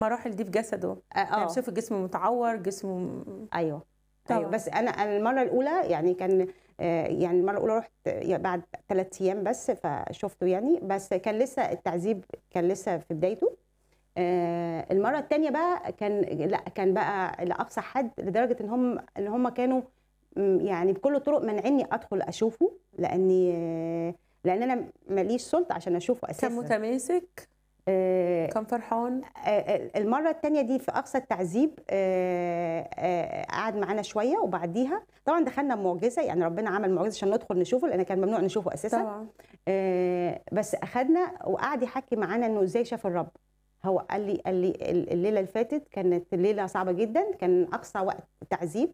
المراحل دي في جسده اه يعني آه، بشوف جسمه متعور جسمه م- ايوه طبعا. ايوه بس انا أنا المره الاولى يعني كان آه، يعني المره الاولى رحت آه، بعد ثلاث ايام بس فشفته يعني بس كان لسه التعذيب كان لسه في بدايته آه، المره الثانيه بقى كان لا كان بقى لاقصى حد لدرجه ان هم ان هم كانوا م، يعني بكل الطرق منعني ادخل اشوفه لاني آه، لان انا ماليش سلطه عشان اشوفه اساسا كان متماسك آه، كان فرحان آه، المرة التانية دي في أقصى التعذيب آه، آه، قعد معانا شوية وبعديها طبعا دخلنا معجزة يعني ربنا عمل معجزة عشان ندخل نشوفه لأن كان ممنوع نشوفه أساسا طبعا آه، بس أخدنا وقعد يحكي معانا إنه إزاي شاف الرب هو قال لي قال لي الليلة اللي فاتت كانت الليلة صعبة جدا كان أقصى وقت تعذيب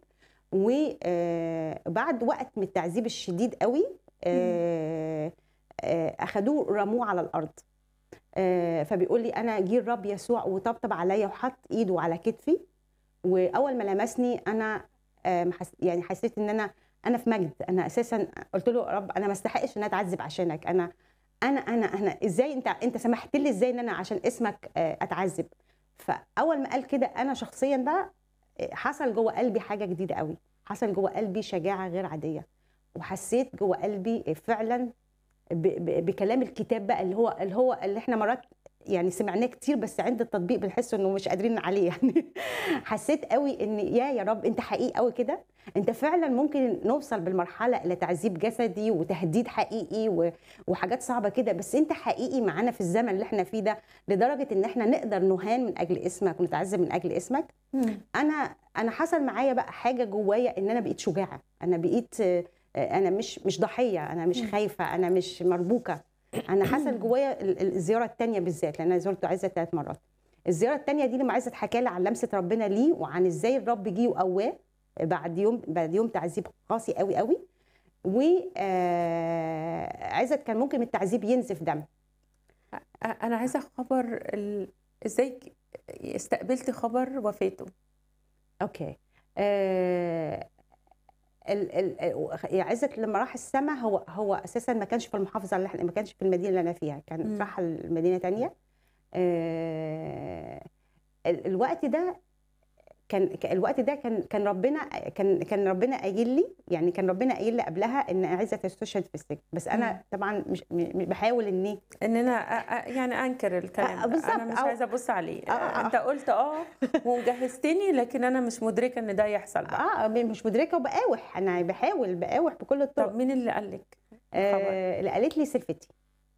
وبعد وقت من التعذيب الشديد قوي آه، آه، أخدوه رموه على الأرض آه، فبيقول لي انا جه الرب يسوع وطبطب عليا وحط ايده على كتفي واول ما لمسني انا آه، محس- يعني حسيت ان انا انا في مجد انا اساسا قلت له يا رب انا ما استحقش ان أنا اتعذب عشانك انا انا انا انا ازاي انت انت سمحت لي ازاي ان انا عشان اسمك آه، اتعذب فاول ما قال كده انا شخصيا بقى آه، حصل جوه قلبي حاجه جديده قوي حصل جوه قلبي شجاعه غير عاديه وحسيت جوه قلبي فعلا ب- ب- بكلام الكتاب بقى اللي هو اللي هو اللي احنا مرات يعني سمعناه كتير بس عند التطبيق بنحس انه مش قادرين عليه يعني حسيت قوي ان يا يا رب انت حقيقي قوي كده انت فعلا ممكن نوصل بالمرحله الى تعذيب جسدي وتهديد حقيقي و- وحاجات صعبه كده بس انت حقيقي معانا في الزمن اللي احنا فيه ده لدرجه ان احنا نقدر نهان من اجل اسمك ونتعذب من اجل اسمك مم. انا انا حصل معايا بقى حاجه جوايا ان انا بقيت شجاعه انا بقيت آه، آه، انا مش مش ضحيه انا مش مم. خايفه انا مش مربوكه انا حصل جوايا ال- ال- الزياره الثانيه بالذات لان انا زرته عايزه ثلاث مرات الزياره الثانيه دي لما عايزه اتحكى لي عن لمسه ربنا ليه وعن ازاي الرب جه وقواه بعد يوم بعد يوم تعذيب قاسي قوي قوي و آه، عزت كان ممكن التعذيب ينزف دم أ- انا عايزه خبر ال... ازاي ك- استقبلتي خبر وفاته اوكي آه ال ال يا عزت لما راح السما هو هو اساسا ما كانش في المحافظه اللي احنا ما كانش في المدينه اللي انا فيها كان مم. راح المدينه تانية آه ال- الوقت ده كان ك- الوقت ده كان كان ربنا كان كان ربنا قايل لي يعني كان ربنا قايل لي قبلها ان عايزه تستشهد في السجن بس مم. انا طبعا مش م- بحاول اني ان انا أ... أ... يعني انكر الكلام آه، ده. بالظبط. انا مش أو- عايزه ابص عليه آه، آه. انت قلت اه وجهزتني لكن انا مش مدركه ان ده يحصل بقى. اه مش مدركه وبقاوح انا بحاول بقاوح بكل الطرق طب مين اللي قال لك آه اللي قالت لي سلفتي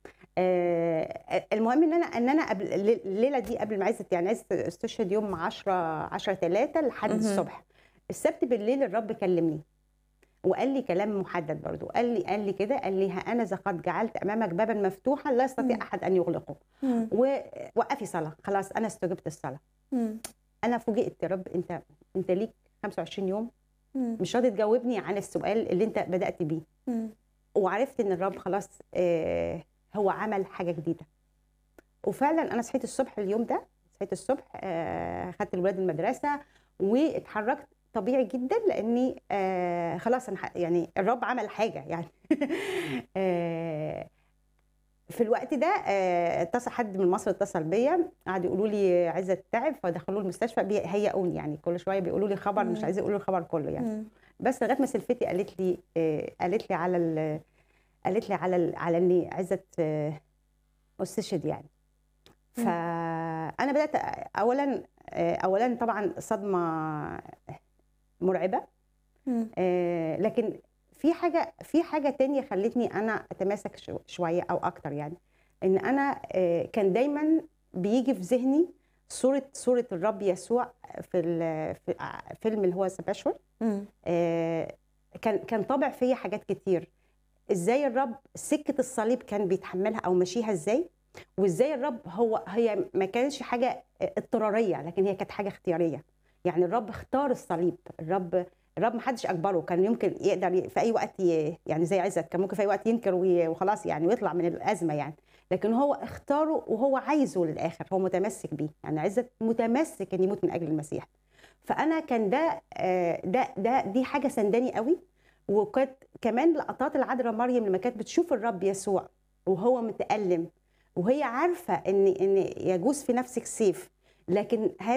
آه المهم ان انا ان انا قبل الليله دي قبل ما عايزه يعني عايزه استشهد يوم 10 10 3 لحد مهم. الصبح السبت بالليل الرب كلمني وقال لي كلام محدد برضو قال لي قال لي كده قال لي ها انا ذا قد جعلت امامك بابا مفتوحا لا يستطيع مم. احد ان يغلقه مم. ووقفي صلاه خلاص انا استجبت الصلاه مم. انا فوجئت يا رب انت انت ليك 25 يوم مم. مش راضي تجاوبني عن السؤال اللي انت بدات بيه مم. وعرفت ان الرب خلاص آه، هو عمل حاجه جديده وفعلا انا صحيت الصبح اليوم ده صحيت الصبح آه، خدت الولاد المدرسه واتحركت طبيعي جدا لاني آه، خلاص انا ح- يعني الرب عمل حاجه يعني آه، في الوقت ده آه، اتصل حد من مصر اتصل بيا قعدوا يقولوا لي عايزه تعب فدخلوه المستشفى بيهيئوني يعني كل شويه بيقولوا لي خبر مش مم. عايزين يقولوا الخبر كله يعني مم. بس لغايه ما سلفتي قالت لي آه، قالت لي على ال قالت لي على ال على اني عايزه آه، استشهد يعني مم. فانا بدات اولا آه، اولا طبعا صدمه مرعبه مم. آه، لكن في حاجه في حاجه تانية خلتني انا اتماسك شو- شويه او اكتر يعني ان انا آه، كان دايما بيجي في ذهني صوره صوره الرب يسوع في ال- في فيلم اللي هو سباشور مم. آه، كان كان طابع فيا حاجات كتير ازاي الرب سكه الصليب كان بيتحملها او ماشيها ازاي وازاي الرب هو هي ما كانش حاجه اضطراريه لكن هي كانت حاجه اختياريه يعني الرب اختار الصليب الرب الرب ما حدش اجبره كان يمكن يقدر ي- في اي وقت ي- يعني زي عزت كان ممكن في اي وقت ينكر وي- وخلاص يعني ويطلع من الازمه يعني لكن هو اختاره وهو عايزه للاخر هو متمسك بيه يعني عزت متمسك ان يموت من اجل المسيح فانا كان ده آه، ده ده دي حاجه سنداني قوي وكانت كمان لقطات العذراء مريم لما كانت بتشوف الرب يسوع وهو متألم وهي عارفه ان ان يجوز في نفسك سيف لكن هذا